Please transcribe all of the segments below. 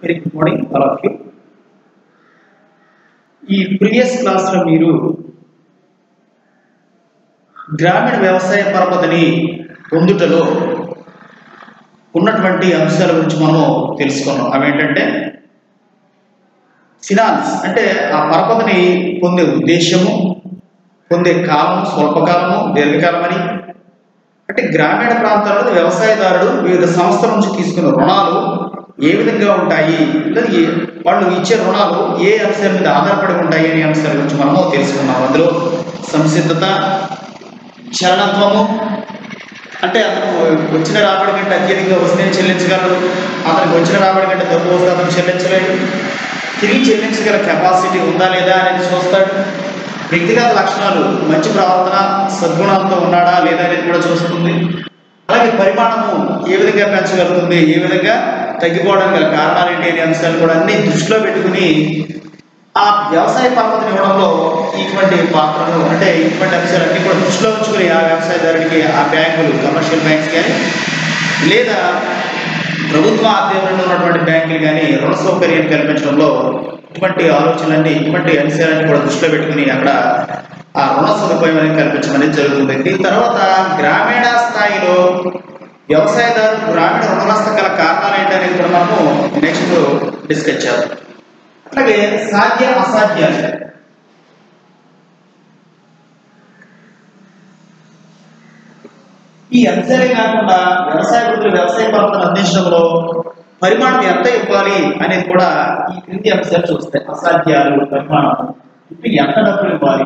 Very good morning all of you ఈ previous క్లాస్లో మీరు గ్రామీణ వ్యవసాయ పరపతిని పొందుటలో ఉన్నటువంటి అంశాల గురించి మనము తెలుసుకున్నాం అవి ఏంటంటే ఫినాన్స్ అంటే ఆ పరపతిని పొందే ఉద్దేశము పొందే కాలం స్వల్పకాలము దీర్ఘకాలమని అంటే గ్రామీణ ప్రాంతాల్లో వ్యవసాయదారుడు వివిధ సంస్థల నుంచి తీసుకున్న రుణాలు ఏ విధంగా ఉంటాయి లేదా ఏ- వాళ్ళు ఇచ్చే రుణాలు ఏ అంశాల మీద ఆధారపడి ఉంటాయి అనే అంశాల గురించి మనము తెలుసుకున్నాం అందులో సంసిద్ధత చలనత్వము అంటే అతను వచ్చిన రాబడి కంటే అత్యధికంగా వస్తే చెల్లించగలడు అతనికి వచ్చిన రాబడి కంటే తక్కువ వస్తే అతను చెల్లించలేడు తిరిగి చెల్లించగల కెపాసిటీ ఉందా లేదా అనేది చూస్తాడు వ్యక్తిగత లక్షణాలు మంచి ప్రవర్తన సద్గుణాలతో ఉన్నాడా లేదా అనేది కూడా చూస్తుంది అలాగే పరిమాణము ఏ విధంగా పెంచగలుగుతుంది ఏ విధంగా తగ్గిపోవడానికి గల కారణాలు ఏంటి అనే అంశాలు కూడా అన్ని దృష్టిలో పెట్టుకుని ఆ వ్యవసాయ పరపతిని ఇవ్వడంలో ఇటువంటి పాత్రలు అంటే ఇటువంటి అంశాలన్నీ కూడా దృష్టిలో ఉంచుకుని ఆ వ్యవసాయదారుడికి ఆ బ్యాంకులు కమర్షియల్ బ్యాంక్స్ కానీ లేదా ప్రభుత్వ ఆధ్వర్యంలో ఉన్నటువంటి బ్యాంకులు కానీ రుణ సౌకర్యాన్ని కల్పించడంలో ఇటువంటి ఆలోచనలన్నీ ఇటువంటి అంశాలన్నీ కూడా దృష్టిలో పెట్టుకుని అక్కడ ఆ రుణ సదుపాయం అనేది కల్పించడం అనేది జరుగుతుంది దీని తర్వాత గ్రామీణ స్థాయిలో వ్యవసాయదారు గ్రామీణ రుణగ్రస్త గల కారణాలు ఏంటనేది కూడా మనము నెక్స్ట్ డిస్కస్ చేద్దాం అట్లాగే సాధ్య అసాధ్యాలు ఈ అంశాలే కాకుండా వ్యవసాయ వృద్ధులు వ్యవసాయ పరపతిని అందించడంలో పరిమాణం ఎంత ఇవ్వాలి అనేది కూడా ఈ క్రింది అంశాలు చూస్తాయి అసాధ్యాలు పరిమాణం ఇప్పుడు ఎంత డబ్బులు ఇవ్వాలి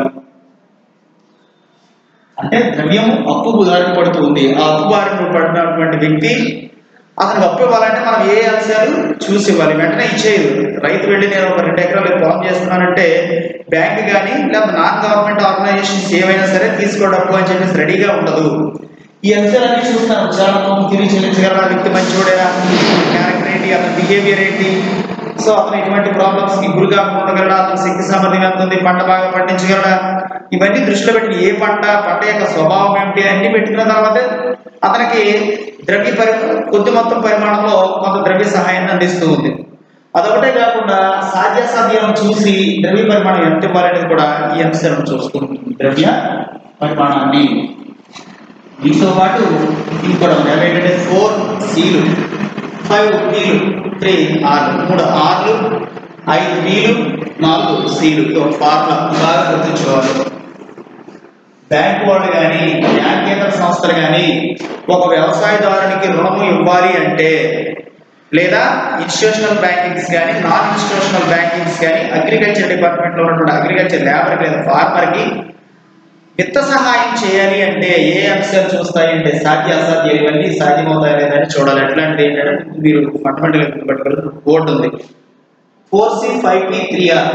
అంటే ద్రవ్యం అప్పు బారిన పడుతుంది ఆ అప్పు బారిన పడినటువంటి వ్యక్తి అతనికి అప్పు ఇవ్వాలంటే మనం ఏ అంశాలు చూసి ఇవ్వాలి వెంటనే ఇచ్చేయదు రైతు వెళ్ళి నేను ఒక రెండు ఎకరాలు పొలం చేస్తున్నానంటే బ్యాంక్ కానీ లేదా నాన్ గవర్నమెంట్ ఆర్గనైజేషన్స్ ఏవైనా సరే తీసుకో డబ్బు అని చెప్పేసి రెడీగా ఉండదు ఈ అంశాలన్నీ చూస్తాను ఉచ్చారణం తిరిగి చెల్లించగలరా వ్యక్తి మంచివాడేనా క్యారెక్టర్ ఏంటి అతని బిహేవియర్ ఏంటి సో అతను ఎటువంటి ప్రాబ్లమ్స్ కి గురిగా ఉండగలడా అతని శక్తి సామర్థ్యం ఎంత ఉంది పంట బాగా పండించగలడా ఇవన్నీ దృష్టిలో పెట్టి ఏ పంట పంట యొక్క స్వభావం ఏమిటి అన్ని పెట్టుకున్న తర్వాత అతనికి ద్రవ్య పరి కొద్ది మొత్తం పరిమాణంలో కొంత ద్రవ్య సహాయాన్ని అందిస్తూ ఉంది అదొకటే కాకుండా సాధ్యాసాధ్యాలను చూసి ద్రవ్య పరిమాణం ఎంత ఇవ్వాలనేది కూడా ఈ అంశాలను చూస్తూ ఉంటుంది ద్రవ్య పరిమాణాన్ని దీంతో పాటు ఇది కూడా ఉంది అవి ఏంటంటే ఫోర్ సీలు ఫైవ్ పీలు త్రీ ఆర్లు మూడు ఆర్లు ఐదు పీలు నాలుగు సీలు ఇది ఒక ఫార్ములా బాగా గుర్తుంచుకోవాలి బ్యాంక్ వాళ్ళు కానీ బ్యాంకేతర సంస్థలు కానీ ఒక వ్యవసాయదారునికి రుణము ఇవ్వాలి అంటే లేదా ఇన్స్టిట్యూషనల్ బ్యాంకింగ్స్ కానీ నాన్ ఇన్స్టిట్యూషనల్ బ్యాంకింగ్స్ కానీ అగ్రికల్చర్ డిపార్ట్మెంట్లో ఉన్నటువంటి అగ్రికల్చర్ లేబర్ లేదా ఫార్మర్కి విత్త సహాయం చేయాలి అంటే ఏ అంశాలు చూస్తాయి అంటే సాధ్య అసాధ్యాలు ఇవన్నీ సాధ్యమవుతాయి లేదని చూడాలి ఎట్లాంటిది ఏంటంటే మీరు ఫండమెంటల్ గుర్తుపెట్టుకోవాలి బోర్డు ఉంది four C five P three R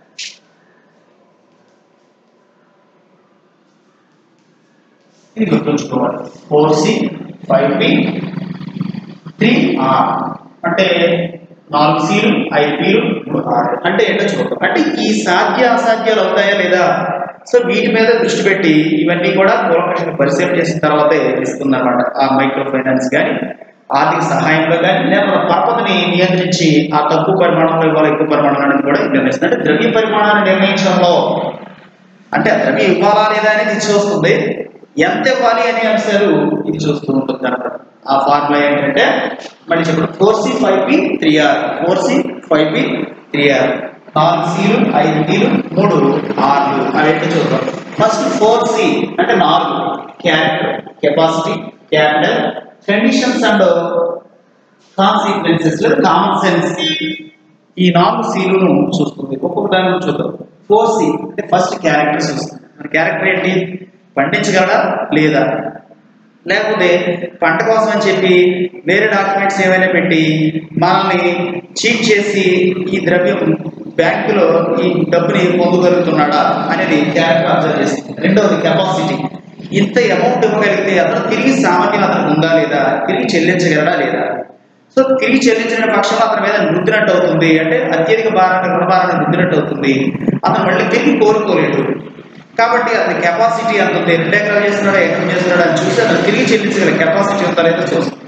ఇది గుర్తుంచుకోవాలి four C five P three R అంటే నాలుగు సీలు ఐదు పీలు మూడు ఆరు అంటే ఏంటో చూద్దాం అంటే ఈ సాధ్య అసాధ్యాలు అవుతాయా లేదా సో వీటి మీద దృష్టి పెట్టి ఇవన్నీ కూడా కూలంకషంగా పరిశీలన చేసిన తర్వాతే ఇస్తుందన్నమాట ఆ మైక్రో ఫైనాన్స్ కానీ ఆర్థిక సహాయంలో కానీ లేదా పరపతిని నియంత్రించి ఆ తక్కువ పరిమాణంలో ఇవ్వాలి ఎక్కువ పరిమాణంలో అనేది కూడా నిర్ణయిస్తుంది అంటే ద్రవ్య పరిమాణాన్ని నిర్ణయించడంలో అంటే ద్రవ్యం ఇవ్వాలా లేదా అనేది ఇది చూస్తుంది ఎంత ఇవ్వాలి అనే అంశాలు ఇది చూస్తూ ఉంటుంది అనమాట ఆ ఫార్ములా ఏంటంటే మళ్ళీ చెప్పండి four C five P three R four C five P three R నాలుగు సీలు ఐదు పీలు మూడు ఆర్లు అవి ఏంటో చూద్దాం ఫస్ట్ ఫోర్ సి అంటే నాలుగు character capacity capital conditions and consequences లేదా కామన్ సెన్స్ ఈ నాలుగు సీలును చూస్తుంది ఒక్కొక్క దాని గురించి చూద్దాం ఫోర్ సి అంటే ఫస్ట్ క్యారెక్టర్ చూస్తుంది మన క్యారెక్టర్ ఏంటి పండించగలడా లేదా లేకపోతే పంట కోసం అని చెప్పి వేరే డాక్యుమెంట్స్ ఏమైనా పెట్టి మనల్ని చీట్ చేసి ఈ ద్రవ్యం బ్యాంకులో ఈ డబ్బుని పొందగలుగుతున్నాడా అనేది క్యారెక్టర్ అబ్జర్వ్ చేస్తుంది రెండవది కెపాసిటీ ఇంత అమౌంట్ ఇవ్వగలిగితే అతను తిరిగి సామర్థ్యం అతనికి ఉందా లేదా తిరిగి చెల్లించగలడా లేదా సో తిరిగి చెల్లించిన పక్షంలో అతని మీద రుద్దినట్టు అవుతుంది అంటే అత్యధిక భారాన్ని రుణ భారాన్ని రుద్దినట్టు అవుతుంది అతను మళ్ళీ తిరిగి కోరుకోలేడు కాబట్టి అతని కెపాసిటీ ఎంత ఉంది రెండు ఎకరాలు చేస్తున్నాడా ఎకరం చేస్తున్నాడా అని చూసి అతను తిరిగి చెల్లించగల కెపాసిటీ ఉందా లేదా చూస్తుంది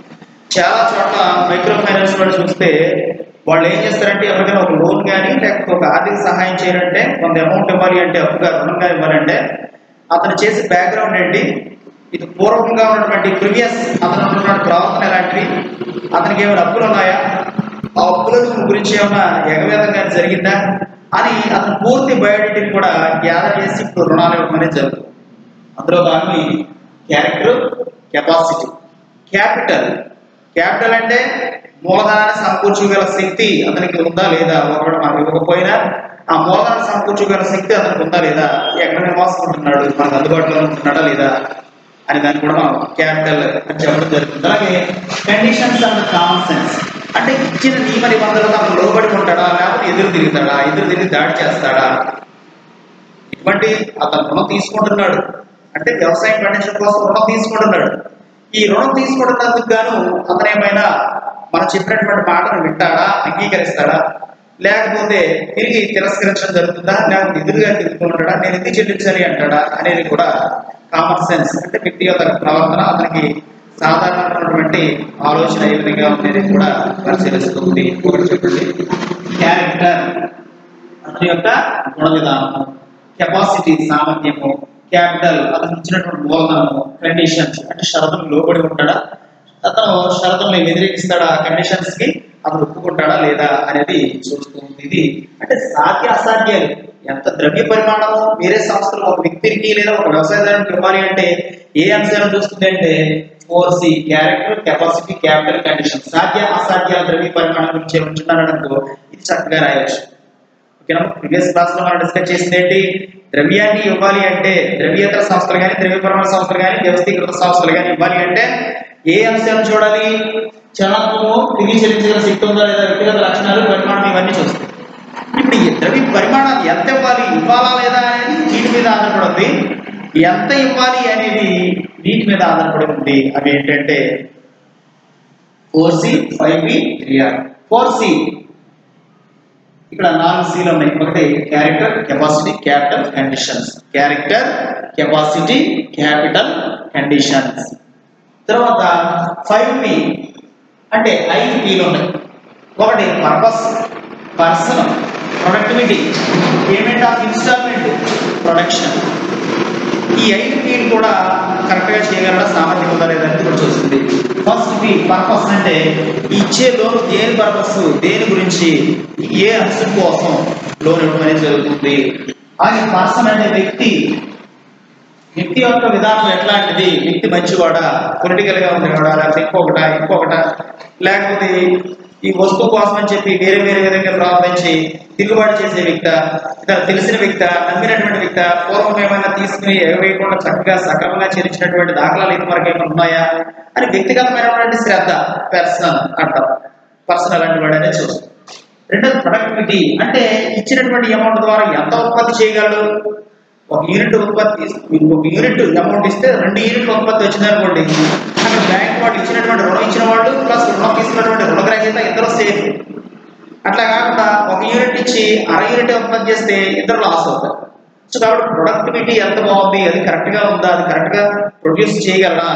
చాలా చోట్ల మైక్రో ఫైనాన్స్ వాళ్ళు చూస్తే వాళ్ళు ఏం చేస్తారంటే ఎవరికైనా ఒక లోన్ కానీ లేకపోతే ఒక ఆర్థిక సహాయం చేయాలంటే కొంత అమౌంట్ ఇవ్వాలి అంటే అప్పుగా రుణంగా ఇవ్వాలంటే అతను చేసే బ్యాక్గ్రౌండ్ ఏంటి ఇది పూర్వకంగా ఉన్నటువంటి ప్రీవియస్ అతను ఉన్నటువంటి ప్రవర్తన ఎలాంటివి అతనికి ఏమైనా అప్పులు ఉన్నాయా ఆ అప్పుల గురించి ఏమైనా ఎగవేదం కానీ జరిగిందా అని అతను పూర్తి బయోడేటాని కూడా గ్యాదర్ చేసి ఇప్పుడు రుణాలు ఇవ్వడం అనేది జరుగుతుంది అందులో భాగంగా క్యారెక్టర్ కెపాసిటీ క్యాపిటల్ క్యాపిటల్ అంటే మూలధనాన్ని సమకూర్చగల శక్తి అతనికి ఉందా లేదా ఒకవేళ మనకు ఇవ్వకపోయినా ఆ మూలధనాన్ని సమకూర్చగల శక్తి అతనికి ఉందా లేదా ఎక్కడ నివాసం ఉంటున్నాడు మనకు అందుబాటులో ఉంటున్నాడా లేదా అని దాన్ని కూడా మనం క్యాపిటల్ అని చెప్పడం జరుగుతుంది అలాగే కండిషన్స్ అండ్ కామన్ సెన్స్ అంటే ఇచ్చిన నియమ నిబంధనలకు అతను లోబడి ఉంటాడా లేకపోతే ఎదురు తిరుగుతాడా ఎదురు తిరిగి దాడి చేస్తాడా ఇటువంటి అతను రుణం తీసుకుంటున్నాడు అంటే వ్యవసాయం పండించడం కోసం రుణం తీసుకుంటున్నాడు ఈ రుణం తీసుకుంటున్నందుకు గాను అతను ఏమైనా మనం చెప్పినటువంటి మాటను వింటాడా అంగీకరిస్తాడా లేకపోతే తిరిగి తిరస్కరించడం జరుగుతుందా లేకపోతే ఎదురుగా తిరుగుతుంటాడా నేను ఎందుకు చెల్లించాలి అంటాడా అనేది కూడా కామన్ సెన్స్ అంటే వ్యక్తిగత ప్రవర్తన అతనికి సాధారణమైనటువంటి ఆలోచన ఏ విధంగా అనేది కూడా పరిశీలిస్తుంది ఒకటి చెప్పండి క్యారెక్టర్ అతని యొక్క గుణ విధానము కెపాసిటీ సామర్థ్యము క్యాపిటల్ అతను ఇచ్చినటువంటి మూలధనము కండిషన్స్ అంటే షరతులు లోబడి ఉంటాడా అతను షరతుల్ని వ్యతిరేకిస్తాడా కండిషన్స్ కి అతను ఒప్పుకుంటాడా లేదా అనేది చూస్తూ ఉంది ఇది అంటే సాధ్య అసాధ్యాలు ఎంత ద్రవ్య పరిమాణము వేరే సంస్థలు ఒక వ్యక్తికి లేదా ఒక వ్యవసాయదారునికి ఇవ్వాలి అంటే ఏ అంశాలను చూస్తుంది అంటే four C character capacity capital condition సాధ్య అసాధ్యాల ద్రవ్య పరిమాణం గురించి ఉంటున్నారనుకో ఇది చక్కగా రాయవచ్చు ఓకేనా ప్రీవియస్ క్లాస్ లో మనం డిస్కస్ చేసింది ఏంటి ద్రవ్యాన్ని ఇవ్వాలి అంటే ద్రవ్యేతర సంస్థలు కానీ ద్రవ్యపరమైన సంస్థలు కానీ వ్యవస్థీకృత సంస్థలు కానీ ఇవ్వాలి అంటే ఏ అంశాలను చూడాలి చలనత్వము తిరిగి చెల్లించగల శక్తి ఉందా లేదా వ్యక్తిగత లక్షణాలు పరిమాణం ఇవన్నీ చూస్తాయి ఇప్పుడు ఈ ద్రవ్య పరిమాణాలు ఎంత ఇవ్వాలి ఇవ్వాలా లేదా అనేది వీటి మీద ఆధారపడి ఉంది ఎంత ఇవ్వాలి అనేది వీటి మీద ఆధారపడి ఉంది అవి ఏంటంటే four C five B three R four C ఇక్కడ నాలుగు సీలు ఉన్నాయి ఒకటి character capacity capital conditions character capacity capital conditions తర్వాత ఫైవ్ పి అంటే ఐదు పీలు ఉన్నాయి ఒకటి purpose person productivity payment of instalment production ఈ ఐదు పీలు కూడా కరెక్ట్గా చేయగలరా సామర్థ్యం ఉందా లేదా అనేది కూడా చూస్తుంది ఫస్ట్ పి పర్పస్ అంటే ఇచ్చే లోన్ దేని పర్పస్ దేని గురించి ఏ అంశం కోసం లోన్ ఇవ్వడం అనేది జరుగుతుంది అలాగే పర్సన్ అంటే వ్యక్తి వ్యక్తి యొక్క విధానం ఎట్లాంటిది వ్యక్తి మంచివాడా పొలిటికల్ గా ఉండేవాడా లేకపోతే ఇంకొకట ఇంకొకట లేకపోతే ఈ వస్తువు కోసం అని చెప్పి వేరే వేరే విధంగా ప్రవర్తించి తిరుగుబాటు చేసే వ్యక్త ఇతను తెలిసిన వ్యక్త నమ్మినటువంటి వ్యక్త పూర్వం ఏమైనా తీసుకుని ఎగవేయకుండా చక్కగా సక్రమంగా చెల్లించినటువంటి దాఖలాలు ఇది మనకి ఏమైనా ఉన్నాయా అని వ్యక్తిగతమైనటువంటి శ్రద్ధ పర్సనల్ అంటాం పర్సనల్ అంటే వాడు అనేది చూస్తాం రెండోది ప్రొడక్టివిటీ అంటే ఇచ్చినటువంటి అమౌంట్ ద్వారా ఎంత ఉత్పత్తి చేయగలడు ఒక యూనిట్ ఉత్పత్తి ఒక యూనిట్ అమౌంట్ ఇస్తే రెండు యూనిట్లు ఉత్పత్తి వచ్చింది అనుకోండి అక్కడ బ్యాంక్ వాళ్ళు ఇచ్చినటువంటి రుణం ఇచ్చిన వాళ్ళు ప్లస్ రుణం తీసుకున్నటువంటి రుణగ్రహీత ఇద్దరు సేఫ్ అట్లా కాకుండా ఒక యూనిట్ ఇచ్చి అర యూనిట్ ఉత్పత్తి చేస్తే ఇద్దరు లాస్ అవుతారు సో కాబట్టి ప్రొడక్టివిటీ ఎంత బాగుంది అది కరెక్ట్ గా ఉందా అది కరెక్ట్ గా ప్రొడ్యూస్ చేయగలరా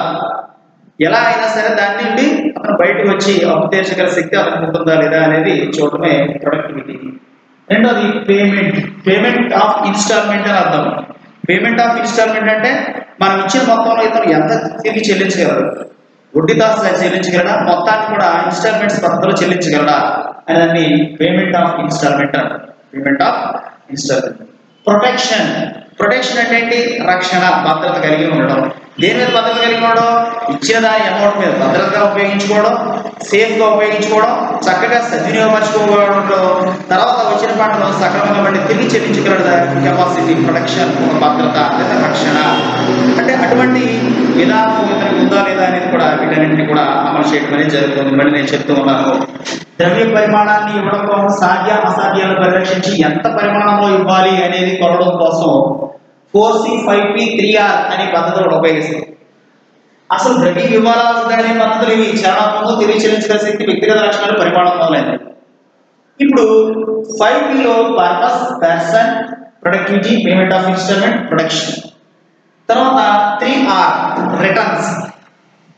ఎలా అయినా సరే దాని నుండి అతను బయటకు వచ్చి అప్పు తీర్చగల శక్తి అతనికి ఉంటుందా లేదా అనేది చూడటమే ప్రొడక్టివిటీ రెండోది పేమెంట్ పేమెంట్ ఆఫ్ ఇన్స్టాల్మెంట్ అని అర్థం పేమెంట్ ఆఫ్ ఇన్స్టాల్మెంట్ అంటే మనం ఇచ్చిన మొత్తంలో ఇతను ఎంత తిరిగి చెల్లించగలరు వడ్డీతో సహా చెల్లించగలడా మొత్తాన్ని కూడా ఇన్స్టాల్మెంట్స్ పద్ధతిలో చెల్లించగలడా అని దాన్ని పేమెంట్ ఆఫ్ ఇన్స్టాల్మెంట్ అంటారు payment of instalment protection protection అంటే ఏంటి రక్షణ భద్రత కలిగి ఉండడం దేని మీద భద్రత కలిగి ఉండడం ఇచ్చిన దాని అమౌంట్ మీద భద్రతగా ఉపయోగించుకోవడం సేఫ్ గా ఉపయోగించుకోవడం చక్కగా సద్వినియోగపరచుకోవడం తర్వాత వచ్చిన పంటను సక్రమంగా మళ్ళీ తిరిగి చెల్లించగలడు కెపాసిటీ ప్రొటెక్షన్ ఒక భద్రత లేదా రక్షణ అంటే అటువంటి విధానం ఇతనికి ఉందా లేదా అనేది కూడా వీటన్నింటినీ కూడా అమలు చేయడం అనేది జరుగుతుంది మళ్ళీ నేను చెప్తూ ఉన్నాను ద్రవ్య పరిమాణాన్ని ఇవ్వడం కోసం సాధ్య అసాధ్యాలను పరిరక్షించి ఎంత పరిమాణంలో ఇవ్వాలి అనేది కొలవడం కోసం four C five P three R అనే పద్ధతులు ఉపయోగిస్తుంది అసలు ద్రవ్య ఇవ్వాలా వద్దా అనే పద్ధతులు ఇవి చరణాత్మకం తిరిగి చెల్లించగల శక్తి వ్యక్తిగత లక్షణాలు పరిమాణం మొదలైనవి ఇప్పుడు ఫైవ్ పిలో purpose person productivity payment of instalment production తర్వాత three R returns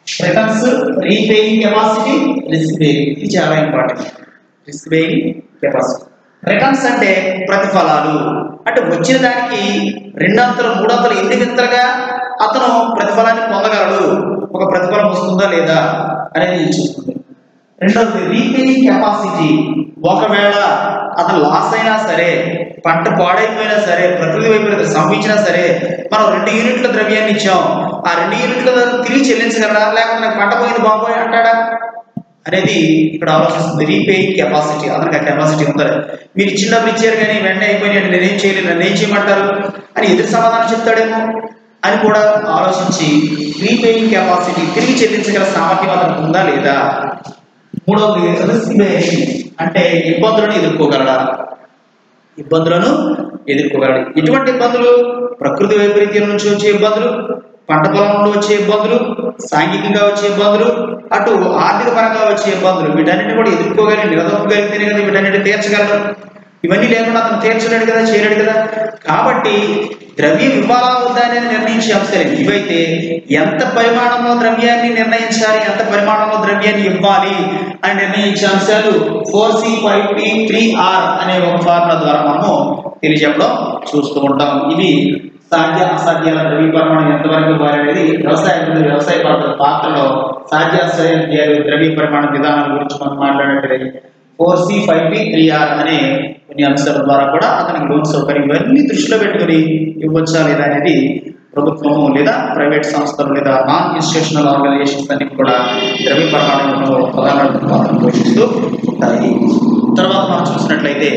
returns repaying capacity risk bearing ఇది చాలా important risk bearing capacity returns అంటే ప్రతిఫలాలు అంటే వచ్చిన దానికి రెండంతలు మూడంతలు ఎన్ని వింతలుగా అతను ప్రతిఫలాన్ని పొందగలడు ఒక ప్రతిఫలం వస్తుందా లేదా అనేది ఇది చూస్తుంది రెండవది రీపేయింగ్ కెపాసిటీ ఒకవేళ అతను లాస్ అయినా సరే పంట పాడైపోయినా సరే ప్రకృతి వైపరీత్యం సంభవించినా సరే మనం రెండు యూనిట్ల ద్రవ్యాన్ని ఇచ్చాం ఆ రెండు యూనిట్ల ధర తిరిగి చెల్లించగలరా లేకపోతే నాకు పంట పోయింది బాబోయ్ అంటాడా అనేది ఇక్కడ ఆలోచిస్తుంది రీపేయింగ్ కెపాసిటీ అతనికి ఆ కెపాసిటీ ఉందా మీరు ఇచ్చిన డబ్బులు ఇచ్చారు కానీ వెంటనే అయిపోయినాయి నేనేం చేయలేదు నన్ను ఏం చేయమంటారు అని ఎదురు సమాధానం చెప్తాడేమో అని కూడా ఆలోచించి రీపేయింగ్ కెపాసిటీ తిరిగి చెల్లించగల సామర్థ్యం అతనికి ఉందా లేదా మూడవది రిస్క్ బేరింగ్ అంటే ఇబ్బందులను ఎదుర్కోగలడా ఇబ్బందులను ఎదుర్కోగలడు ఎటువంటి ఇబ్బందులు ప్రకృతి వైపరీత్యం నుంచి వచ్చే ఇబ్బందులు పంట పొలం నుండి వచ్చే ఇబ్బందులు సాంఘికంగా వచ్చే ఇబ్బందులు అటు ఆర్థిక పరంగా వచ్చే ఇబ్బందులు వీటన్నిటిని కూడా ఎదుర్కోగలిగి నిలదొక్కగలిగితేనే కదా వీటన్నిటి తీర్చగలరు ఇవన్నీ లేకుండా అతను తీర్చలేడు కదా చేయలేడు కదా కాబట్టి ద్రవ్యం ఇవ్వాలా వద్దా అనేది నిర్ణయించే అంశాలు ఇవైతే ఎంత పరిమాణంలో ద్రవ్యాన్ని నిర్ణయించాలి ఎంత పరిమాణంలో ద్రవ్యాన్ని ఇవ్వాలి అని నిర్ణయించే అంశాలు four C five T three R అనే ఒక ఫార్ములా ద్వారా మనము తెలియజెప్పడం చూస్తూ ఉంటాం ఇవి సాధ్య అసాధ్యాల ద్రవ్య పరిమాణం ఎంతవరకు ఇవ్వాలి అనేది వ్యవసాయ వ్యవసాయ పాత్ర పాత్రలో సాధ్య అసాధ్యాలు ద్రవ్య పరిమాణ విధానాల గురించి మనం మాట్లాడినట్లయితే four C five P three R అనే కొన్ని అంశాల ద్వారా కూడా అతనికి లోన్ సౌకర్యం ఇవన్నీ దృష్టిలో పెట్టుకుని ఇవ్వచ్చా లేదా అనేది ప్రభుత్వము లేదా ప్రైవేట్ సంస్థలు లేదా నాన్ ఇన్స్టిట్యూషనల్ ఆర్గనైజేషన్స్ అన్ని కూడా ద్రవ్య పరిమాణంలో ప్రధాన పాత్ర పోషిస్తూ ఉంటాయి తర్వాత మనం చూసినట్లయితే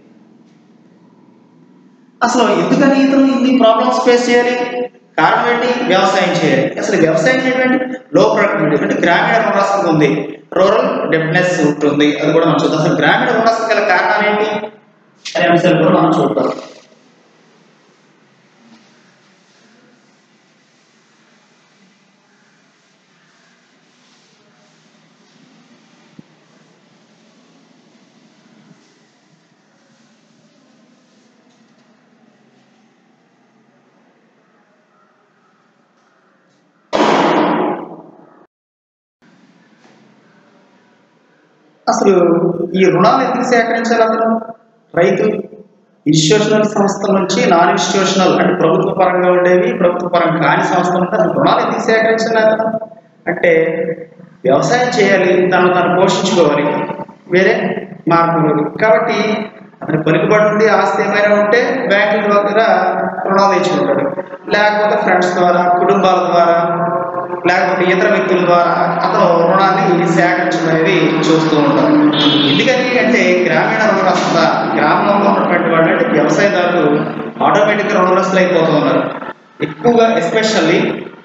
అసలు ఎందుకని ఇతను ఇన్ని ప్రాబ్లమ్స్ ఫేస్ చేయాలి కారణం ఏంటి వ్యవసాయం చేయాలి అసలు వ్యవసాయం ఏంటంటే లో ప్రొడక్టివిటీ అంటే గ్రామీణ రుణాస్తికి ఉంది రూరల్ డెప్నెస్ ఉంటుంది అది కూడా మనం చూద్దాం అసలు గ్రామీణ రుణాస్తికి గల కారణాలు ఏంటి అనే అంశాలు కూడా మనం చూద్దాం అసలు ఈ రుణాలు ఎందుకు సేకరించాలి అతను రైతు ఇన్స్టిట్యూషనల్ సంస్థల నుంచి నాన్ ఇన్స్టిట్యూషనల్ అంటే ప్రభుత్వ పరంగా ఉండేవి ప్రభుత్వ పరంగా కాని సంస్థలు ఉంటే అసలు రుణాలు ఎందుకు సేకరించాలి అతను అంటే వ్యవసాయం చేయాలి తను తను పోషించుకోవాలి వేరే మార్గం లేదు కాబట్టి అతని పలుకుబడి నుండి ఆస్తి ఏమైనా ఉంటే బ్యాంకుల దగ్గర రుణాలు ఇచ్చుకుంటాడు లేకపోతే ఫ్రెండ్స్ ద్వారా కుటుంబాల ద్వారా లేకపోతే ఇతర వ్యక్తుల ద్వారా అతను రుణాన్ని సేకరించడం అనేది చూస్తూ ఉంటాం ఎందుకని అంటే గ్రామీణ రుణగ్రస్త గ్రామంలో ఉన్నటువంటి వాళ్ళు అంటే వ్యవసాయదారులు ఆటోమేటిక్గా రుణగ్రస్తులు అయిపోతూ ఉన్నారు ఎక్కువగా ఎస్పెషల్లీ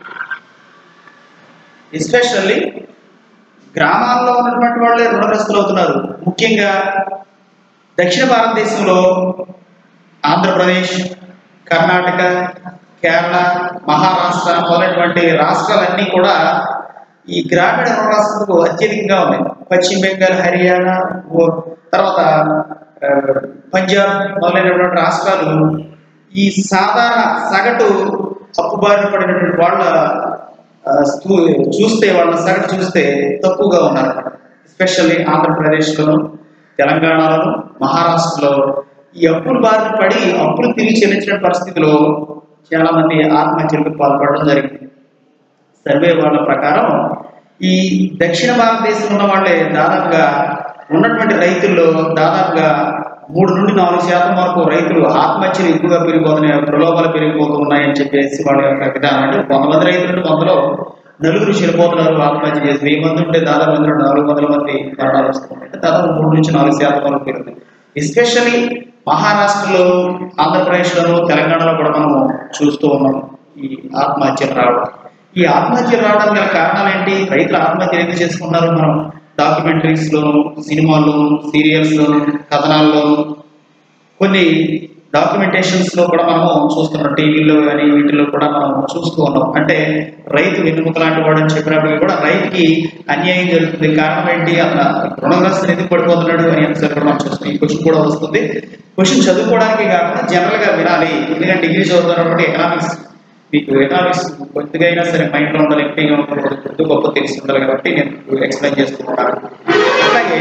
ఎస్పెషల్లీ గ్రామాల్లో ఉన్నటువంటి వాళ్ళే రుణగ్రస్తులు అవుతున్నారు ముఖ్యంగా దక్షిణ భారతదేశంలో ఆంధ్రప్రదేశ్ కర్ణాటక కేరళ మహారాష్ట్ర మొదలైనటువంటి రాష్ట్రాలన్నీ కూడా ఈ గ్రామీణ రుణాస్తులకు అత్యధికంగా ఉన్నాయి పశ్చిమ బెంగాల్ హర్యానా ఓ- తర్వాత ఆ, పంజాబ్ మొదలైనటువంటి రాష్ట్రాలు ఈ సాధారణ సగటు అప్పుబారిన పడినటువంటి వాళ్ళ ఆ, స్తూ- చూస్తే వాళ్ళ సగటు చూస్తే తక్కువగా ఉన్నారు ఎస్పెషల్లీ ఆంధ్రప్రదేశ్లోను తెలంగాణలోను మహారాష్ట్రలో ఈ అప్పుల బారిన పడి అప్పులు తిరిగి చెల్లించిన పరిస్థితిలో చాలా మంది ఆత్మహత్యలకు పాల్పడడం జరిగింది సర్వే వాళ్ళ ప్రకారం ఈ దక్షిణ భారతదేశంలో ఉన్న వాళ్ళే దాదాపుగా ఉన్నటువంటి రైతుల్లో దాదాపుగా మూడు నుండి నాలుగు శాతం వరకు రైతులు ఆత్మహత్యలు ఎక్కువగా పెరిగిపోతున్నాయి ప్రలోభాలు పెరిగిపోతూ ఉన్నాయని చెప్పేసి వాళ్ళ యొక్క విధానం అంటే కొంతమంది రైతులు ఉంటే వందలో నలుగురు చనిపోతున్నారు ఆత్మహత్య చేసి వెయ్యి మంది ఉంటే దాదాపు అందులో నాలుగు వందల మంది మరణాలు వస్తున్నాయి అంటే దాదాపు మూడు నుంచి నాలుగు శాతం వరకు పెరుగుతుంది ఎస్పెషల్లీ మహారాష్ట్రలో ఆంధ్రప్రదేశ్లోను తెలంగాణలో కూడా మనం చూస్తూ ఉన్నాం ఈ ఆత్మహత్యలు రావడం ఈ ఆత్మహత్యలు రావడానికి గల కారణాలు ఏంటి రైతులు ఆత్మహత్యలు ఎందుకు చేసుకున్నారు మనం డాక్యుమెంటరీస్ లోను సినిమాల్లోను సీరియల్స్ లోను కథనాల్లోను కొన్ని డాక్యుమెంటేషన్స్ లో కూడా మనము చూస్తున్నాం టీవీలో కానీ వీటిలో కూడా మనం చూస్తూ ఉన్నాం అంటే రైతు వెన్నుముక లాంటి వాడు అని చెప్పినప్పటికీ కూడా రైతుకి అన్యాయం జరుగుతుంది కారణం ఏంటి అన్న రుణగ్రస్తులు ఎందుకు పడిపోతున్నాడు అని అంశాలు కూడా మనం చూస్తాం ఈ క్వశ్చన్ కూడా వస్తుంది క్వశ్చన్ చదువుకోవడానికి కాకుండా జనరల్ గా వినాలి ఎందుకంటే డిగ్రీ చదువుతున్నప్పుడు ఎకనామిక్స్ మీకు ఎకనామిక్స్ కొద్దిగా అయినా సరే మైండ్లో ఉండాలి ఎంపీగా ఉండాలి కొద్ది గొప్ప తెలిసి ఉండాలి కాబట్టి నేను ఎక్స్ప్లెయిన్ చేస్తూ ఉంటాను అలాగే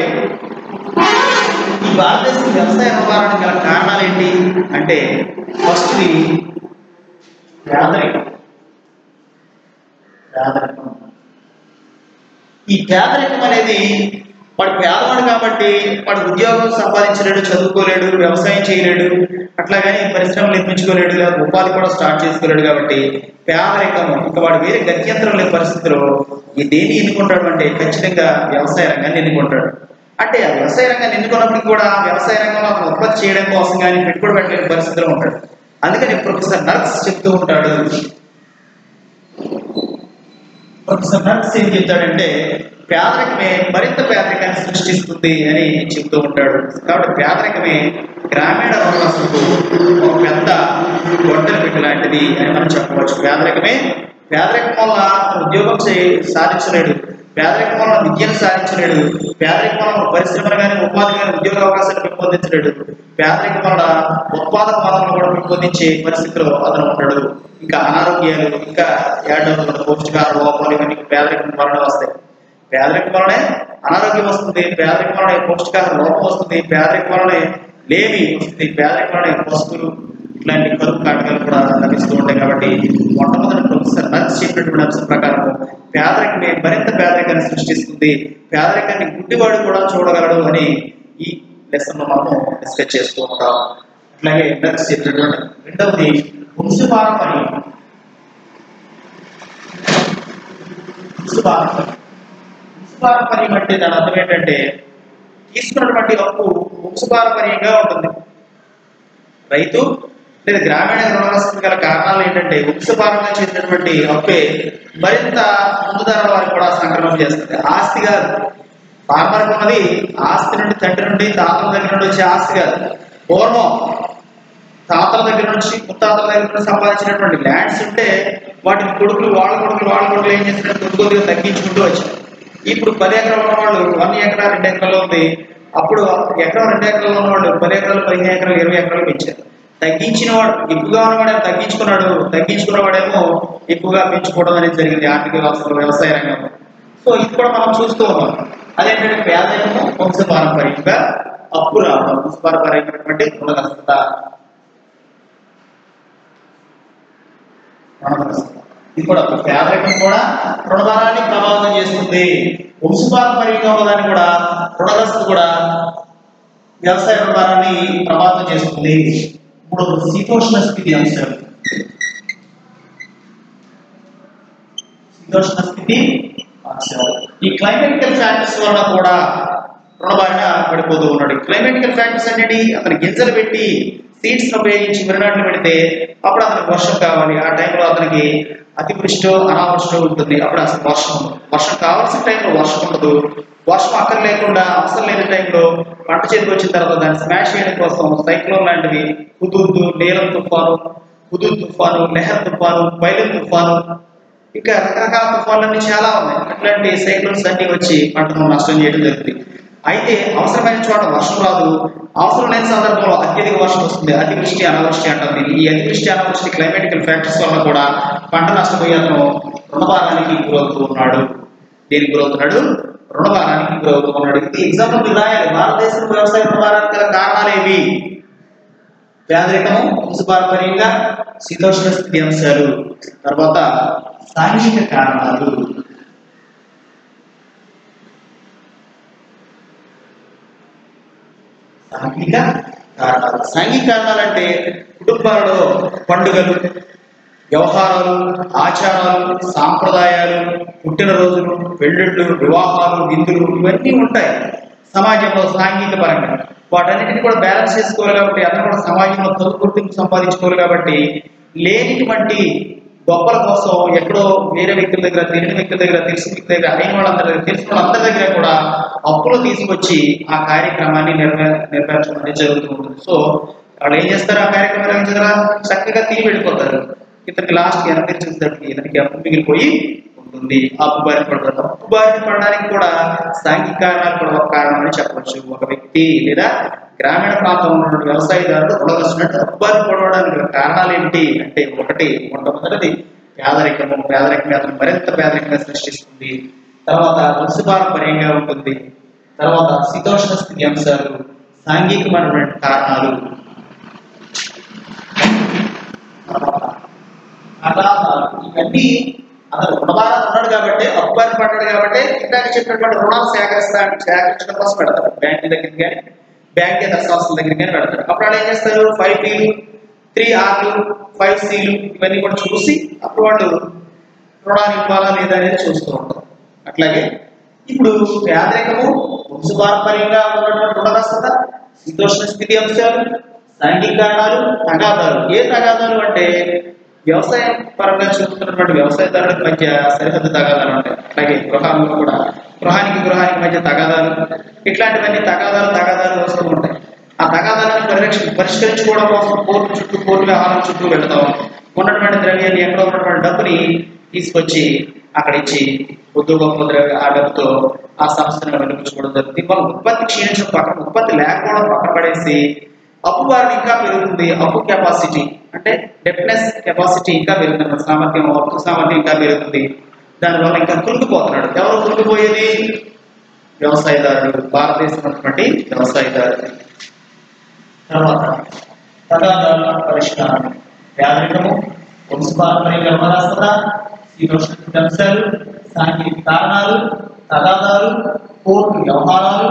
ఈ భారతదేశం వ్యవసాయ వ్యవహారానికి గల కారణాలు ఏంటి అంటే ఫస్ట్ది పేదరికం పేదరికం ఈ పేదరికం అనేది వాడు పేదవాడు కాబట్టి వాడు ఉద్యోగం సంపాదించలేడు చదువుకోలేడు వ్యవసాయం చేయలేడు అట్లాగని పరిశ్రమలు నిర్మించుకోలేడు లేదా ఉపాధి కూడా స్టార్ట్ చేసుకోలేడు కాబట్టి పేదరికం ఇంకా వాడు వేరే గత్యంతరం లేని పరిస్థితిలో ఈ దేన్ని ఎన్నుకుంటాడు అంటే ఖచ్చితంగా వ్యవసాయ రంగాన్ని ఎన్నుకుంటాడు అంటే ఆ వ్యవసాయ రంగాన్ని ఎన్నుకున్నప్పటికీ కూడా వ్యవసాయ రంగంలో అతను ఉత్పత్తి చేయడం కోసం కానీ పెట్టుబడి పెట్టలేని పరిస్థితిలో ఉంటాడు అందుకని ప్రొఫెసర్ నర్క్స్ చెప్తూ ఉంటాడు ప్రొఫెసర్ నర్క్స్ ఏం చెప్తాడంటే పేదరికమే మరింత పేదరికాన్ని సృష్టిస్తుంది అని చెప్తూ ఉంటాడు కాబట్టి పేదరికమే గ్రామీణ వ్యవస్థకు ఒక పెద్ద గొడ్డలి పెట్టి లాంటిది అని మనం చెప్పవచ్చు పేదరికమే పేదరికం వల్ల ఉద్యోగం చే- సాధించలేడు పేదరికం వల్ల విద్యను సాధించలేడు పేదరికం వల్ల పరిశ్రమలు కానీ ఉపాధి కానీ ఉద్యోగ అవకాశాలు పెంపొందించలేడు పేదరికం వల్ల ఉత్పాదక పనులను కూడా పెంపొందించే పరిస్థితిలో అతను ఉంటాడు ఇంకా అనారోగ్యాలు ఇంకా ఏడాది పౌష్టికాహార లోపాలు ఇవన్నీ పేదరికం వలన వస్తాయి పేదరికం వలనే అనారోగ్యం వస్తుంది పేదరికం వలనే పౌష్టికాహార లోపం వస్తుంది పేదరికం వలనే లేమి వస్తుంది పేదరికం వలనే పస్తులు ఇట్లాంటి కరువు కాటకాలు కూడా లభిస్తూ ఉంటాయి కాబట్టి మొట్టమొదటి ప్రొఫెసర్ నర్స్ చెప్పినటువంటి అంశం ప్రకారం పేదరికమే మరింత పేదరికాన్ని సృష్టిస్తుంది పేదరికాన్ని గుడ్డివాడు కూడా చూడగలడు అని ఈ లెసన్ లో మనము డిస్కస్ చేస్తూ ఉంటాం అట్లాగే నర్స్ చెప్పినటువంటి రెండవది వంశపారంపర్యం వంశపారంపర్యం వంశపారంపర్యం అంటే దాని అర్థం ఏంటంటే తీసుకున్నటువంటి అప్పు వంశపారంపర్యంగా ఉంటుంది రైతు లేదా గ్రామీణ రుణగ్రస్తులు గల కారణాలు ఏంటంటే వంశపారంగా చెందినటువంటి అప్పే మరింత ముందుదారుల వారికి కూడా సంక్రమణ చేస్తుంది ఆస్తి కాదు ఫార్మర్కి ఉన్నది ఆస్తి నుండి తండ్రి నుండి తాతల దగ్గర నుండి వచ్చే ఆస్తి కాదు పూర్వం తాతల దగ్గర నుంచి ముత్తాతల దగ్గర నుంచి సంపాదించినటువంటి ల్యాండ్స్ ఉంటే వాటిని కొడుకులు వాళ్ళ కొడుకులు వాళ్ళ కొడుకులు ఏం చేసినట్టు కొద్ది కొద్దిగా తగ్గించుకుంటూ వచ్చారు ఇప్పుడు పది ఎకరాలు ఉన్న వాళ్ళు వన్ ఎకరా రెండు ఎకరాలు ఉంది అప్పుడు ఎకరం రెండు ఎకరాలు ఉన్నవాళ్ళు పది ఎకరాలు పదిహేను ఎకరాలు ఇరవై ఎకరాలు పెంచారు తగ్గించిన వాడు ఎక్కువగా ఉన్నవాడేమో తగ్గించుకున్నాడు తగ్గించుకున్న వాడేమో ఎక్కువగా పెంచుకోవడం అనేది జరిగింది ఆర్థిక వ్యవస్థలో వ్యవసాయ రంగంలో సో ఇది కూడా మనం చూస్తూ ఉన్నాం అదేంటంటే పేదరికము వంశ పారంపర్యంగా అప్పు రావడం వంశ పారంపర్యమైనటువంటి రుణగ్రస్తత రుణగ్రస్తత ఇది కూడా పేదరికం కూడా రుణభారాన్ని ప్రభావితం చేస్తుంది వంశపారంపర్యంగా ఉన్నదాన్ని కూడా రుణగ్రస్తత కూడా వ్యవసాయ రుణభారాన్ని ప్రభావితం చేస్తుంది ఇప్పుడు శీతోష్ణ స్థితి అంశాలు శీతోష్ణ స్థితి అంశాలు ఈ క్లైమేటికల్ ఫ్యాక్టర్స్ వలన కూడా రుణబారిన పడిపోతూ ఉన్నాడు క్లైమేటికల్ ఫ్యాక్టర్స్ అనేది అతను గింజలు పెట్టి సీడ్స్ ఉపయోగించి విరనాట్లు పెడితే అప్పుడు అతనికి వర్షం కావాలి ఆ టైంలో అతనికి అతివృష్టో అనావృష్టో ఉంటుంది అప్పుడు అసలు వర్షం ఉండదు. వర్షం కావాల్సిన టైంలో వర్షం ఉండదు వర్షం అక్కర్ లేకుండా అవసరం లేని టైంలో పంట చేతికి వచ్చిన తర్వాత దాన్ని స్మాష్ చేయడం కోసం సైక్లోన్ లాంటివి హుదూద్ నీలం తుఫాను హుదూద్ తుఫాను లెహర్ తుఫాను పైలన్ తుఫాను ఇంకా రకరకాల తుఫాన్లన్నీ చాలా ఉన్నాయి అట్లాంటి సైక్లోన్స్ అన్ని వచ్చి పంటను నష్టం చేయడం జరుగుతుంది అయితే అవసరమైన చోట వర్షం రాదు అవసరం లేని సందర్భంలో అత్యధిక వర్షం వస్తుంది అతివృష్టి అనావృష్టి అంటాం దీన్ని ఈ అతివృష్టి అనావృష్టి క్లైమాటికల్ ఫ్యాక్టర్స్ వల్ల కూడా పంట నష్టపోయి అతను రుణభారానికి గురవుతూ ఉన్నాడు దేనికి గురవుతున్నాడు రుణభారానికి గురవుతూ ఉన్నాడు ఇది ఎగ్జాంపుల్ మీరు రాయాలి భారతదేశంలో వ్యవసాయ రుణభారానికి గల కారణాలు ఏవి పేదరికము వంశపారంపర్యంగా శీతోష్ణ స్థితి అంశాలు తర్వాత సాంఘిక కారణాలు సాంఘిక కారణాలు సాంఘిక కారణాలు అంటే కుటుంబాలలో పండుగలు వ్యవహారాలు ఆచారాలు సాంప్రదాయాలు పుట్టినరోజులు పెళ్ళిళ్ళు వివాహాలు విందులు ఇవన్నీ ఉంటాయి సమాజంలో సాంఘిక పరంగా వాటన్నిటిని కూడా బ్యాలెన్స్ చేసుకోవాలి కాబట్టి అతను కూడా సమాజంలో తొలి గుర్తింపు సంపాదించుకోవాలి కాబట్టి లేనిటువంటి గొప్పల కోసం ఎక్కడో వేరే వ్యక్తుల దగ్గర తెలియని వ్యక్తుల దగ్గర తెలిసిన వ్యక్తుల దగ్గర అయిన వాళ్ళందరి దగ్గర తెలిసిన వాళ్ళందరి దగ్గర కూడా అప్పులు తీసుకొచ్చి ఆ కార్యక్రమాన్ని నెరవే నెరవేర్చడం అనేది జరుగుతూ ఉంటుంది సో వాళ్ళు ఏం చేస్తారు ఆ కార్యక్రమం నిర్వహించారా చక్కగా తిరిగి వెళ్ళిపోతారు ఇతనికి లాస్ట్ ఎనభై చూసేటప్పటికి ఇతనికి అప్పు మిగిలిపోయి ఉంటుంది అప్పు బారిన పడతారు అప్పు బారిన పడడానికి కూడా సాంఘిక కారణాలు కూడా ఒక కారణం అని చెప్పవచ్చు ఒక వ్యక్తి లేదా గ్రామీణ ప్రాంతంలో ఉన్నటువంటి వ్యవసాయదారులు రుణగ్రస్తున్నట్టు అప్పుబారి పడవడానికి గల కారణాలు ఏంటి అంటే ఒకటి మొట్టమొదటిది పేదరికము పేదరికం అతను మరింత పేదరికంగా సృష్టిస్తుంది తర్వాత వంశపారంపర్యంగా ఉంటుంది తర్వాత శీతోష్ణ స్థితి అంశాలు సాంఘికమైనటువంటి కారణాలు అగాధాలు ఇవన్నీ అతను రుణభారం ఉన్నాడు కాబట్టి అప్పుబారి పడ్డాడు కాబట్టి ఇందాక చెప్పినటువంటి రుణాలు సేకరిస్తా సేకరించడం కోసం పెడతాడు బ్యాంక్ దగ్గరికి కానీ బ్యాంక్ ఇతర సంస్థల దగ్గరికి కానీ పెడతాడు అప్పుడు వాళ్ళు ఏం చేస్తారు ఫైవ్ బీలు త్రీ ఆర్లు ఫైవ్ సీలు ఇవన్నీ కూడా చూసి అప్పుడు వాళ్ళు రుణాన్ని ఇవ్వాలా లేదా అనేది చూస్తూ ఉంటారు అట్లాగే ఇప్పుడు పేదరికము వంశపారంపర్యంగా ఉన్నటువంటి రుణగ్రస్తత శీతోష్ణ స్థితి అంశాలు సాంఘిక కారణాలు తగాదాలు ఏ తగాదాలు అంటే వ్యవసాయం పరంగా చూస్తున్నటువంటి వ్యవసాయదారులకు మధ్య సరిహద్దు తగాదాలు ఉంటాయి అలాగే గృహాల్లో కూడా గృహానికి గృహానికి మధ్య తగాదాలు ఇట్లాంటివన్నీ తగాదాలు తగాదాలు వస్తూ ఉంటాయి ఆ తగాదాలను పరిరక్ష పరిష్కరించుకోవడం కోసం కోర్టు చుట్టూ కోర్టు వ్యవహారం చుట్టూ వెళ్తాం ఉన్నటువంటి ద్రవ్యాన్ని ఎక్కడ ఉన్నటువంటి డబ్బుని తీసుకొచ్చి అక్కడ ఇచ్చి కొద్ది గొప్ప ద్రవ్య ఆ డబ్బుతో ఆ సంస్థను వెలిపించుకోవడం జరుగుతుంది వాళ్ళ ఉత్పత్తి క్షీణించడం పక్కన ఉత్పత్తి లేకపోవడం పక్కన పడేసి అప్పు వారిని ఇంకా పెరుగుతుంది అప్పు కెపాసిటీ అంటే డెప్నెస్ కెపాసిటీ ఇంకా పెరుగుతుంది సామర్థ్యం అప్పు సామర్థ్యం ఇంకా పెరుగుతుంది దానివల్ల ఇంకా కురుకుపోతున్నాడు ఎవరు కురుకుపోయేది వ్యవసాయదారుడు భారతదేశం ఉన్నటువంటి వ్యవసాయదారుడు తర్వాత తగాదాల పరిష్కారం పేదరికము వంశపారంపర్య గర్భరాస్తత శీతోష్ణ అంశాలు సాంకేతిక కారణాలు తగాదాలు కోర్టు వ్యవహారాలు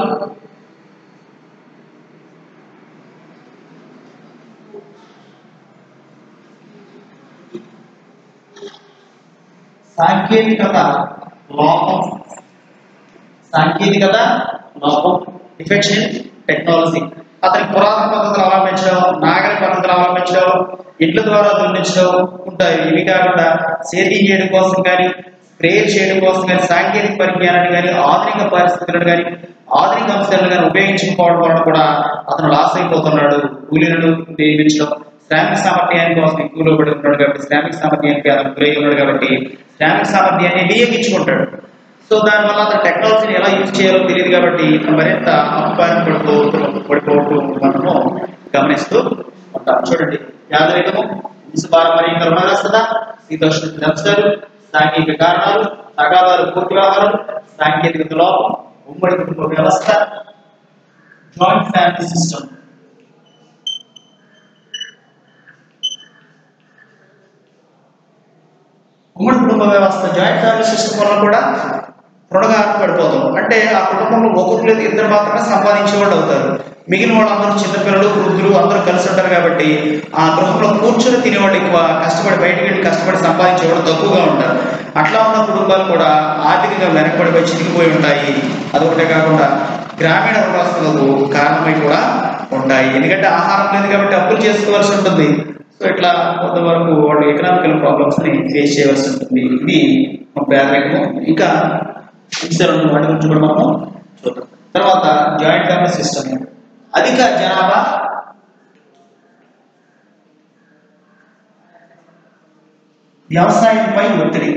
సాంకేతికత లోపం సాంకేతికత లోపం డిఫెక్షన్ టెక్నాలజీ అతని పురాతన పద్ధతులు అవలంబించడం నాగర పద్ధతులు అవలంబించడం ఇట్ల ద్వారా దున్నించడం ఉంటాయి ఇవి కాకుండా సేద్యం చేయడం కోసం కానీ స్ప్రేయర్ చేయడం కోసం కానీ సాంకేతిక పరిజ్ఞానాన్ని కానీ ఆధునిక పరిస్థితులను కానీ ఆధునిక అంశాలను కానీ ఉపయోగించకపోవడం వలన కూడా అతను లాస్ అయిపోతున్నాడు కూలీలను నియమించడం శ్రామిక సామర్థ్యాన్ని కోసం ఎక్కువ లోబడి ఉన్నాడు కాబట్టి శ్రామిక సామర్థ్యానికి అతను గురై ఉన్నాడు కాబట్టి శ్రామిక సామర్థ్యాన్ని వినియోగించుకుంటాడు సో దానివల్ల అతను టెక్నాలజీని ఎలా యూజ్ చేయాలో తెలియదు కాబట్టి ఇతను మరింత అపాయం పడిపోతూ పడిపోతూ మనము గమనిస్తూ ఉంటాం చూడండి యాదరికము వంశపారంపర్యం కర్మరాస్తత శీతోష్ణ అంశాలు సాంఘిక కారణాలు తగాదాలు పూర్తి వ్యవహారాలు సాంకేతికత లోపం ఉమ్మడి కుటుంబ వ్యవస్థ జాయింట్ ఫ్యామిలీ సిస్టమ్ ఉమ్మడి కుటుంబ వ్యవస్థ జాయింట్ ఫ్యామిలీ సిస్టమ్ వల్ల కూడా రుణగా పడిపోతాం అంటే ఆ కుటుంబంలో ఒకరు లేదు ఇద్దరు మాత్రమే సంపాదించేవాళ్ళు అవుతారు మిగిలిన వాళ్ళందరూ చిన్నపిల్లలు వృద్ధులు అందరూ కలిసి ఉంటారు కాబట్టి ఆ గృహంలో కూర్చొని తినేవాళ్ళు ఎక్కువ కష్టపడి బయటికి వెళ్ళి కష్టపడి సంపాదించేవాళ్ళు తక్కువగా ఉంటారు అట్లా ఉన్న కుటుంబాలు కూడా ఆర్థికంగా వెనకబడిపోయి చిరిగిపోయి ఉంటాయి అదొకటే కాకుండా గ్రామీణ రుణాస్తులకు కారణమై కూడా ఉంటాయి ఎందుకంటే ఆహారం లేదు కాబట్టి అప్పులు చేసుకోవాల్సి ఉంటుంది సో ఇట్లా కొంతవరకు వాళ్ళు ఎకనామికల్ ప్రాబ్లమ్స్ ని ఫేస్ చేయవలసి ఉంటుంది ఇది మన పేదరికము ఇంకా ఇతర వాటి గురించి కూడా మనము చూద్దాం తర్వాత జాయింట్ ఫ్యామిలీ సిస్టమ్ అధిక జనాభా వ్యవసాయంపై ఒత్తిడి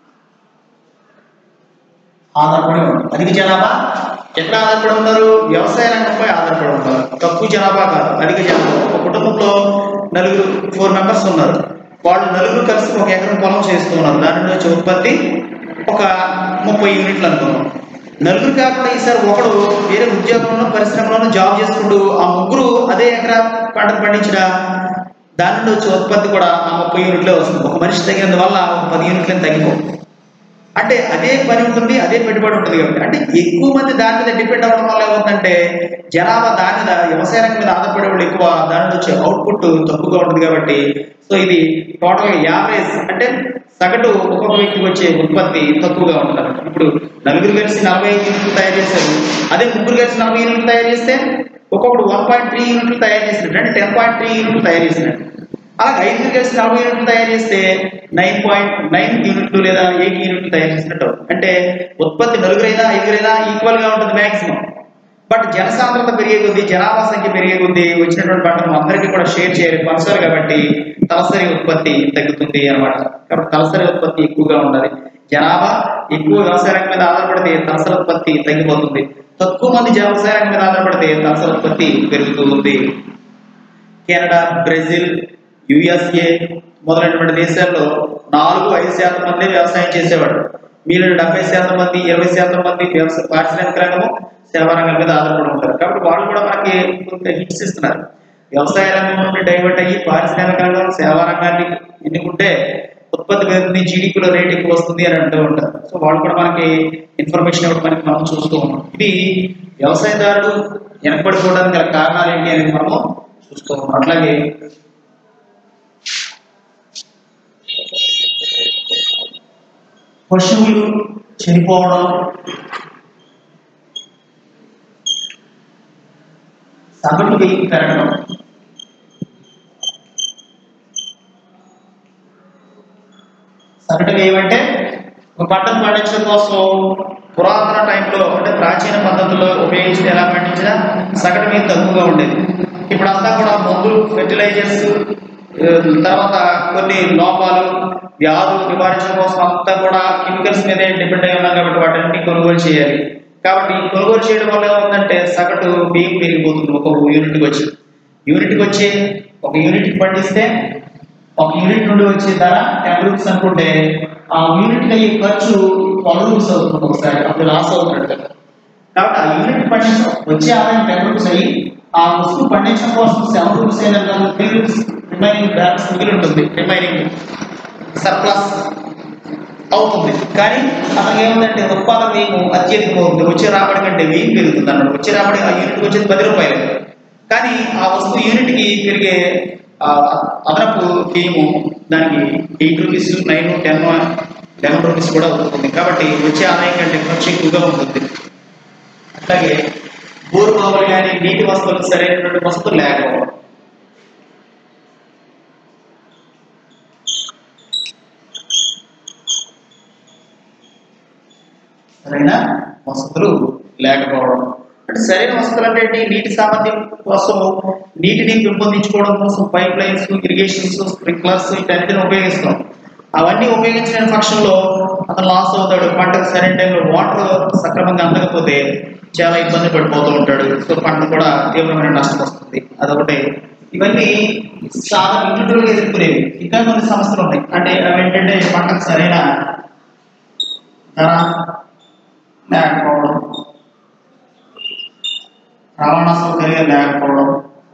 ఆధారపడి ఉన్నారు అధిక జనాభా ఎక్కడ ఆధారపడి ఉన్నారు వ్యవసాయ రంగంపై ఆధారపడి ఉన్నారు తక్కువ జనాభా కాదు అధిక జనాభా ఒక కుటుంబంలో నలుగురు ఫోర్ మెంబర్స్ ఉన్నారు వాళ్ళు నలుగురు కలిసి ఒక ఎకరం పొలం చేస్తూ ఉన్నారు దాని నుండి వచ్చే ఉత్పత్తి ఒక ముప్పై యూనిట్లు అనుకున్నాం నలుగురు కాకుండా ఈసారి ఒకడు వేరే ఉద్యోగంలో పరిశ్రమలోనూ జాబ్ చేసుకుంటూ ఆ ముగ్గురు అదే ఎకరా పంటను పండించిన దాని నుండి వచ్చే ఉత్పత్తి కూడా ఆ ముప్పై యూనిట్లే వస్తుంది ఒక మనిషి తగినందువల్ల ఒక పది యూనిట్లను తగ్గిపోతుంది అంటే అదే పని ఉంటుంది అదే పెట్టుబడి ఉంటుంది కాబట్టి అంటే ఎక్కువ మంది దాని మీద డిపెండ్ అవ్వడం వల్ల ఏమవుతుందంటే జనాభా దాని మీద వ్యవసాయ రంగం మీద ఆధారపడే వాళ్ళు ఎక్కువ దాని నుంచి వచ్చే అవుట్పుట్ తక్కువగా ఉంటుంది కాబట్టి సో ఇది టోటల్ యావరేజ్ అంటే సగటు ఒక్కొక్క వ్యక్తికి వచ్చే ఉత్పత్తి తక్కువగా ఉంటుంది ఇప్పుడు నలుగురు కలిసి నలభై ఐదు యూనిట్లు తయారు చేశారు అదే ముగ్గురు కలిసి నలభై యూనిట్లు తయారు చేస్తే ఒక్కొక్కడు వన్ పాయింట్ త్రీ యూనిట్లు తయారు చేసినట్టు అంటే టెన్ పాయింట్ త్రీ యూనిట్లు తయారు చేసినట్టు అలాగే ఐదుగురు కలిసి నలభై యూనిట్లు తయారు చేస్తే నైన్ పాయింట్ నైన్ యూనిట్లు లేదా ఎయిట్ యూనిట్లు తయారు చేసినట్టు అంటే ఉత్పత్తి నలుగురైనా ఐదుగురైనా ఈక్వల్ గా ఉంటుంది మాక్సిమం బట్ జనసాంద్రత పెరిగే కొద్దీ జనాభా సంఖ్య పెరిగే కొద్దీ వచ్చినటువంటి పంటను అందరికీ కూడా షేర్ చేయాలి పంచాలి కాబట్టి తలసరి ఉత్పత్తి తగ్గుతుంది అన్నమాట కాబట్టి తలసరి ఉత్పత్తి ఎక్కువగా ఉండాలి జనాభా ఎక్కువ వ్యవసాయ రంగం మీద ఆధారపడితే తలసరి ఉత్పత్తి తగ్గిపోతుంది తక్కువ మంది వ్యవసాయ రంగం మీద ఆధారపడితే తలసరి ఉత్పత్తి పెరుగుతూ ఉంది కెనడా బ్రెజిల్ యుఎస్ఏ మొదలైనటువంటి దేశాల్లో నాలుగు ఐదు శాతం మంది వ్యవసాయం చేసేవాడు మిగిలిన డెబ్బై శాతం మంది ఇరవై శాతం మంది వ్యవసాయ పారిశ్రామిక రంగము సేవా రంగం మీద ఆధారపడి ఉంటారు కాబట్టి వాళ్ళు కూడా మనకి కొంత హిట్స్ ఇస్తున్నారు వ్యవసాయ రంగం నుండి డైవర్ట్ అయ్యి పారిశ్రామిక రంగం సేవా రంగాన్ని ఎన్నుకుంటే ఉత్పత్తి పెరుగుతుంది జీడిపిలో రేట్ ఎక్కువ వస్తుంది అని అంటూ ఉంటారు సో వాళ్ళు కూడా మనకి ఇన్ఫర్మేషన్ ఇవ్వడం మనకి మనం చూస్తూ ఉన్నాం ఇది వ్యవసాయదారుడు వెనకబడిపోవడానికి గల కారణాలు ఏంటి అనేది మనము చూస్తూ ఉన్నాం అట్లాగే పశువులు చనిపోవడం సగటు వెయ్యి పెరగడం సగటు ఏమంటే ఒక పంటను పండించడం కోసం పురాతన టైంలో అంటే ప్రాచీన పద్ధతుల్లో ఉపయోగించి ఎలా పండించినా సగటు మీద తక్కువగా ఉండేది ఇప్పుడు అంతా కూడా మందులు ఫెర్టిలైజర్స్ తర్వాత కొన్ని లోపాలు వ్యాధులు నివారించడం కోసం అంతా కూడా కెమికల్స్ మీదే డిపెండ్ అయి ఉన్నాం కాబట్టి వాటిని కొనుగోలు చేయాలి కాబట్టి ఈ కొనుగోలు చేయడం వల్ల ఏముందంటే సగటు బియ్యం పెరిగిపోతుంది ఒక యూనిట్కి వచ్చి యూనిట్కి వచ్చి ఒక యూనిట్కి పండిస్తే ఒక యూనిట్ నుండి వచ్చే ధర టెన్ రూపీస్ అనుకుంటే ఆ యూనిట్ అయ్యే ఖర్చు ట్వెల్వ్ రూపీస్ అవుతుంది ఒకసారి అప్పుడు లాస్ అవుతున్నాడు కదా కాబట్టి ఆ యూనిట్ పండించడం వచ్చే ఆదాయం టెన్ రూపీస్ అయ్యి ఆ వస్తువు పండించడం కోసం సెవెన్ రూపీస్ అయిన త్రీ రూపీస్ రిమైనింగ్ బ్యాలెన్స్ మిగిలి ఉంటుంది రిమైనింగ్ సర్ప్లస్ అవుతుంది కానీ అతనికి ఏముందంటే ఉత్పాదన వ్యయం అత్యధికం అవుతుంది వచ్చే రాబడి కంటే వ్యయం పెరుగుతుంది అన్నమాట వచ్చే రాబడి ఆ యూనిట్కి వచ్చేది పది రూపాయలు కానీ ఆ వస్తువు యూనిట్కి పెరిగే ఆ అదనపు వ్యయము దానికి eight rupees nine ten eleven rupees కూడా అవుతుంది కాబట్టి వచ్చే ఆదాయం కంటే ఖర్చు ఎక్కువగా ఉంటుంది అట్లాగే బోరు బావులు కానీ నీటి వస్తువులు సరైనటువంటి వస్తువులు లేకపోవడం సరైన వసతులు లేకపోవడం అంటే సరైన వసతులు అంటే ఏంటి? నీటి సామర్థ్యం కోసం నీటిని పెంపొందించుకోవడం కోసం పైప్ లైన్స్ ఇరిగేషన్స్ స్ప్రింక్లర్స్ వీటన్నిటిని ఉపయోగిస్తాం అవన్నీ ఉపయోగించిన పక్షంలో అతను లాస్ అవుతాడు పంటకు సరైన టైంలో వాటర్ సక్రమంగా అందకపోతే చాలా ఇబ్బంది పడిపోతూ ఉంటాడు సో పంట కూడా తీవ్రమైన నష్టం వస్తుంది అదొకటి ఇవన్నీ చాలా ఇండివిజువల్గా ఎదుర్కొనేవి ఇంకా కొన్ని సమస్యలు ఉన్నాయి అంటే అవి ఏంటంటే పంటకు సరైన ధర లేకపోవడం రవాణా సౌకర్యం లేకపోవడం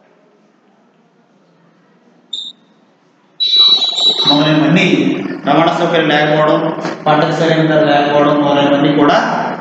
మొదలైనవన్నీ రవాణా సౌకర్యం లేకపోవడం పంటకు సరైన ధర లేకపోవడం మొదలైనవన్నీ కూడా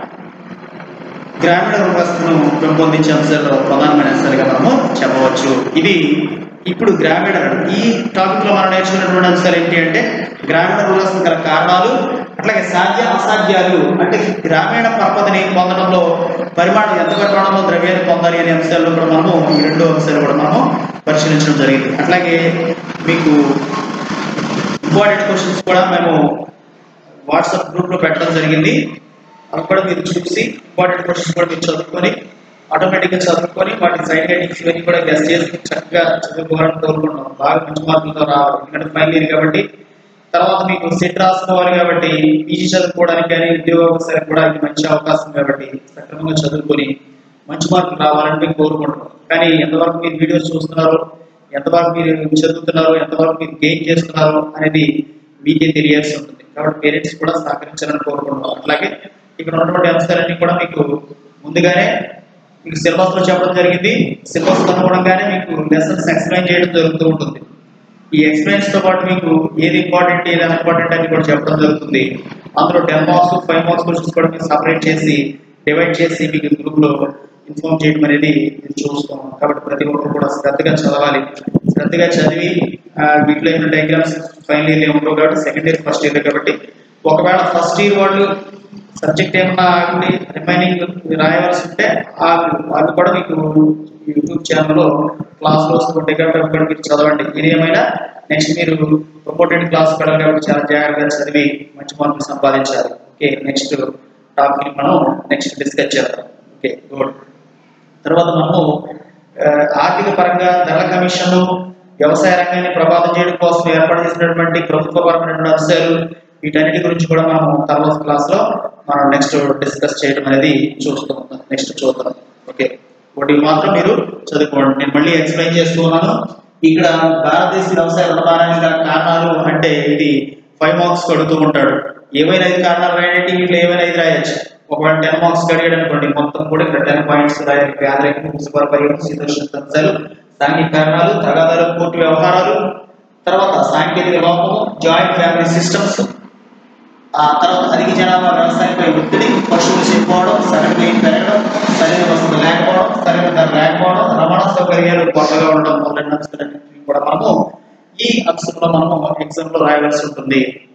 గ్రామీణ వ్యవస్థను పెంపొందించే అంశాల్లో ప్రధానమైన అంశాలుగా మనము చెప్పవచ్చు ఇది ఇప్పుడు గ్రామీణ ఈ టాపిక్ లో మనం నేర్చుకున్నటువంటి అంశాలు ఏంటి అంటే గ్రామీణ వ్యవస్థ గల కారణాలు అట్లాగే సాధ్య అసాధ్యాలు అంటే గ్రామీణ పరపతిని పొందడంలో పరిమాణం ఎంత పరిమాణంలో ద్రవ్యాన్ని పొందాలి అనే అంశాల్లో కూడా మనము ఈ రెండు అంశాలు కూడా మనము పరిశీలించడం జరిగింది అట్లాగే మీకు ఇంపార్టెంట్ క్వశ్చన్స్ కూడా మేము వాట్సాప్ గ్రూప్లో పెట్టడం జరిగింది అవి కూడా మీరు చూసి ఇంపార్టెంట్ క్వశ్చన్స్ కూడా మీరు చదువుకొని ఆటోమేటిక్గా చదువుకొని వాటి సైడ్ హెడ్డింగ్స్ ఇవన్నీ కూడా గెస్ట్ చేసి చక్కగా చదువుకోవాలని కోరుకుంటున్నాం బాగా మంచి మార్కులతో రావాలి ఎందుకంటే ఫైనల్ ఇయర్ కాబట్టి తర్వాత మీకు సెట్ రాసుకోవాలి కాబట్టి పీజీ చదువుకోవడానికి కానీ ఉద్యోగస్తులకు కూడా ఇది మంచి అవకాశం కాబట్టి సక్రమంగా చదువుకొని మంచి మార్కులు రావాలని మేము కోరుకుంటున్నాం కానీ ఎంతవరకు మీరు వీడియోస్ చూస్తున్నారు ఎంతవరకు మీరు చదువుతున్నారు ఎంతవరకు మీరు గెయిన్ చేస్తున్నారు అనేది మీకే తెలియాల్సి ఉంటుంది కాబట్టి పేరెంట్స్ కూడా సహకరించాలని కోరుకుంటున్నాం అట్లాగే ఇక్కడ ఉన్నటువంటి అంశాలన్నీ కూడా మీకు ముందుగానే మీకు సిలబస్ లో చెప్పడం జరిగింది సిలబస్ అనుగుణంగానే మీకు లెసన్స్ ఎక్స్ప్లెయిన్ చేయడం జరుగుతూ ఉంటుంది ఈ ఎక్స్పీరియన్స్ తో పాటు మీకు ఏది ఇంపార్టెంట్ ఏది ఇంపార్టెంట్ అని కూడా చెప్పడం జరుగుతుంది అందులో ten marks five marks questions కూడా మీరు సపరేట్ చేసి డివైడ్ చేసి మీకు గ్రూప్ లో ఇన్ఫార్మ్ చేయడం అనేది నేను చూస్తాం కాబట్టి ప్రతి ఒక్కరు కూడా శ్రద్ధగా చదవాలి శ్రద్ధగా చదివి ఆ, వీటిలో ఏమైనా డయాగ్రామ్స్ ఫైనల్ ఇయర్ ఉండవు కాబట్టి సెకండ్ ఇయర్ ఫస్ట్ ఇయర్ కాబట్టి ఒకవేళ ఫస్ట్ ఇయర్ వాళ్ళు సబ్జెక్ట్ ఏమన్నా ఆగి రిమైనింగ్ రాయవలసి ఉంటే ఆ అది కూడా మీకు యూట్యూబ్ ఛానల్లో క్లాస్లో వస్తుంటాయి కాబట్టి అవి కూడా మీరు చదవండి ఇది ఏమైనా నెక్స్ట్ మీరు ప్రొపోటెడ్ క్లాస్ పడాలి కాబట్టి చాలా జాగ్రత్తగా చదివి మంచి మార్కులు సంపాదించాలి ఓకే నెక్స్ట్ టాపిక్ మనం నెక్స్ట్ డిస్కస్ చేద్దాం ఓకే గుడ్ తర్వాత మనము ఆ, ఆర్థిక పరంగా ధరల కమిషన్ వ్యవసాయ రంగాన్ని ప్రభావితం చేయడం కోసం ఏర్పాటు చేసినటువంటి ప్రభుత్వ పరమైనటువంటి అంశాలు వీటన్నిటి గురించి కూడా మనం తర్వాత క్లాస్ లో మనం నెక్స్ట్ డిస్కస్ చేయడం అనేది చూస్తూ ఉంటాం నెక్స్ట్ చూద్దాం ఓకే ఒకటి మాత్రం మీరు చదువుకోండి నేను మళ్ళీ ఎక్స్ప్లెయిన్ చేస్తూ ఉన్నాను ఇక్కడ భారతదేశ వ్యవసాయ రుణభారానికి గల కారణాలు అంటే ఇది ఫైవ్ మార్క్స్ కొడుతూ ఉంటాడు ఏవైనా ఐదు కారణాలు రాయండి వీటిలో ఏవైనా ఐదు రాయొచ్చు ఒకవేళ టెన్ మార్క్స్ అడిగాడు అనుకోండి మొత్తం కూడా ఇక్కడ టెన్ పాయింట్స్ రాయాలి పేదరికం మున్సిపల్ శీతోష్ణ అంశాలు సాంఘిక కారణాలు తగాదాలు కోర్టు వ్యవహారాలు తర్వాత సాంకేతిక లోపము జాయింట్ ఫ్యామిలీ సిస్టమ్స్ ఆ తర్వాత అధిక జనాభా వ్యవసాయంపై ఒత్తిడి పశువులు చెప్పుకోవడం సరైన వ్యయం పెరగడం సరైన వసతులు లేకపోవడం సరైన ధర లేకపోవడం రవాణా సౌకర్యాలు కొత్తగా ఉండడం మొదలైన అంశాలన్నింటినీ కూడా మనము ఈ అంశంలో మనము ఎగ్జామ్ లో రాయవలసి ఉంటుంది